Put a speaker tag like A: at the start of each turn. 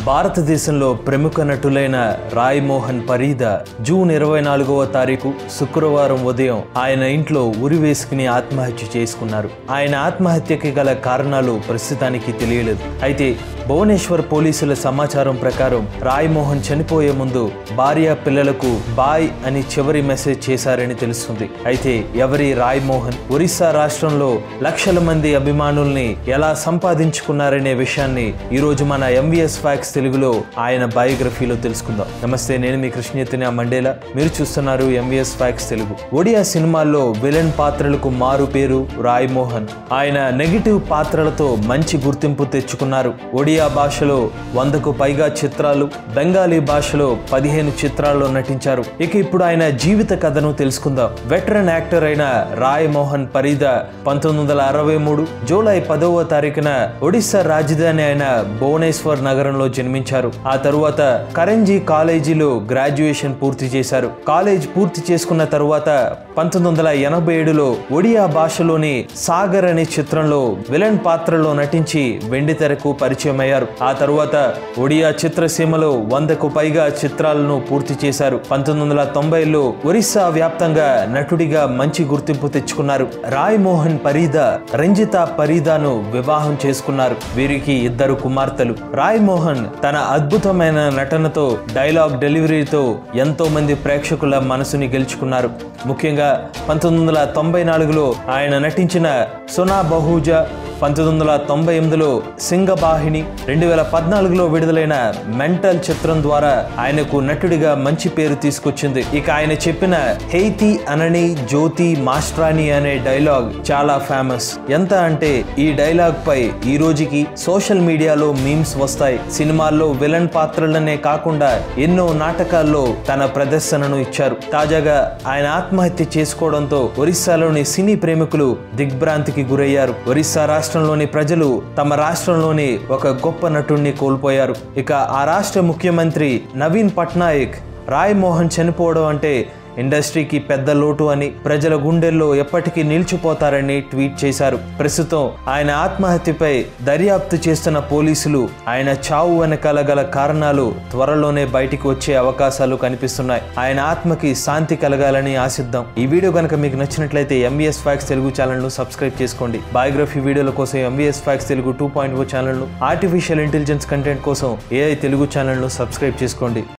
A: భారతదేశంలో ప్రముఖ నటులైన రాయ్ మోహన్ పరీద జూన్ ఇరవై నాలుగవ తారీఖు శుక్రవారం ఉదయం ఆయన ఇంట్లో ఉరి వేసుకుని ఆత్మహత్య చేసుకున్నారు ఆయన ఆత్మహత్యకి గల కారణాలు ప్రస్తుతానికి తెలియలేదు అయితే భువనేశ్వర్ పోలీసుల సమాచారం ప్రకారం రాయ్ మోహన్ చనిపోయే ముందు భార్య పిల్లలకు బాయ్ అని చివరి మెసేజ్ చేశారని తెలుస్తుంది అయితే ఎవరి రాయ్ మోహన్ ఒరిస్సా రాష్ట్రంలో లక్షల మంది అభిమానుల్ని ఎలా సంపాదించుకున్నారనే విషయాన్ని ఈ రోజు మన ఎంవిఎస్ ఫ్యాక్స్ తెలుగులో ఆయన బయోగ్రఫీలో తెలుసుకుందాం నమస్తే నేను మీ కృష్ణచైతన్య మండేలా మీరు చూస్తున్నారు ఎంవిఎస్ ఫ్యాక్స్ తెలుగు ఒడియా సినిమాల్లో విలన్ పాత్రలకు మారు పేరు రాయ్ మోహన్ ఆయన నెగిటివ్ పాత్రలతో మంచి గుర్తింపు తెచ్చుకున్నారు ఒడియా భాషలో వందకు పైగా చిత్రాలు బెంగాలీ భాషలో పదిహేను చిత్రాల్లో నటించారు ఇక ఇప్పుడు ఆయన జీవిత కథను తెలుసుకుందాం వెటరన్ యాక్టర్ అయిన రాయ్ మోహన్ పరీద పంతొమ్మిది వందల అరవై మూడు జూలై పదవ తారీఖున ఒడిశా రాజధాని అయిన భువనేశ్వర్ నగరంలో జన్మించారు ఆ తరువాత కరంజీ కాలేజీలో గ్రాడ్యుయేషన్ పూర్తి చేశారు కాలేజ్ పూర్తి చేసుకున్న తరువాత పంతొమ్మిది వందల ఎనభై ఏడులో ఒడియా భాషలోని సాగర్ అనే చిత్రంలో విలన్ పాత్రలో నటించి వెండి తెరకు పరిచయం అయ్యారు ఆ తరువాత ఒడియా చిత్రసీమలో వందకు పైగా చిత్రాలను పూర్తి చేశారు పంతొమ్మిది వందల తొంభైలో ఒరిస్సా వ్యాప్తంగా నటుడిగా మంచి గుర్తింపు తెచ్చుకున్నారు రాయ్ మోహన్ పరీద రంజిత పరీదాను వివాహం చేసుకున్నారు వీరికి ఇద్దరు కుమార్తెలు రాయ్ మోహన్ తన అద్భుతమైన నటనతో డైలాగ్ డెలివరీతో ఎంతో మంది ప్రేక్షకుల మనసుని గెలుచుకున్నారు ముఖ్యంగా పంతొమ్మిది వందల తొంభై నాలుగులో ఆయన నటించిన సునా బహూజా పంతొమ్మిది వందల తొంభై ఎనిమిదిలో సింగబాహిని రెండు వేల పద్నాలుగులో విడుదలైన మెంటల్ చిత్రం ద్వారా ఆయనకు నటుడిగా మంచి పేరు తీసుకొచ్చింది ఇక ఆయన చెప్పిన హెయితి అనని జ్యోతి మాస్ట్రాని అనే డైలాగ్ చాలా ఫేమస్ ఎంత అంటే ఈ డైలాగ్ పై ఈ రోజుకి సోషల్ మీడియాలో మీమ్స్ వస్తాయి సినిమాల్లో విలన్ పాత్రలనే కాకుండా ఎన్నో నాటకాల్లో తన ప్రదర్శనను ఇచ్చారు తాజాగా ఆయన ఆత్మహత్య చేసుకోవడంతో ఒరిస్సాలోని సినీ ప్రేమికులు దిగ్భ్రాంతికి గురయ్యారు ఒరిస్సా రాష్ట్రంలోని ప్రజలు తమ రాష్ట్రంలోని ఒక గొప్ప నటుడిని కోల్పోయారు ఇక ఆ రాష్ట్ర ముఖ్యమంత్రి నవీన్ పట్నాయక్ రాయ్ మోహన్ చనిపోవడం అంటే ఇండస్ట్రీకి పెద్ద లోటు అని ప్రజల గుండెల్లో ఎప్పటికీ నిలిచిపోతారని ట్వీట్ చేశారు ప్రస్తుతం ఆయన ఆత్మహత్యపై దర్యాప్తు చేస్తున్న పోలీసులు ఆయన చావు వెనకాల గల కారణాలు త్వరలోనే బయటికి వచ్చే అవకాశాలు కనిపిస్తున్నాయి ఆయన ఆత్మకి శాంతి కలగాలని ఆశిద్దాం ఈ వీడియో కనుక మీకు నచ్చినట్లయితే ఎంవిఎస్ ఫ్యాక్స్ తెలుగు ఛానల్ను సబ్స్క్రైబ్ చేసుకోండి బయోగ్రఫీ వీడియోల కోసం MVS facts Telugu two point O ఛానల్ను ఆర్టిఫిషియల్ ఇంటెలిజెన్స్ కంటెంట్ కోసం ఏఐ తెలుగు ఛానల్ను సబ్స్క్రైబ్ చేసుకోండి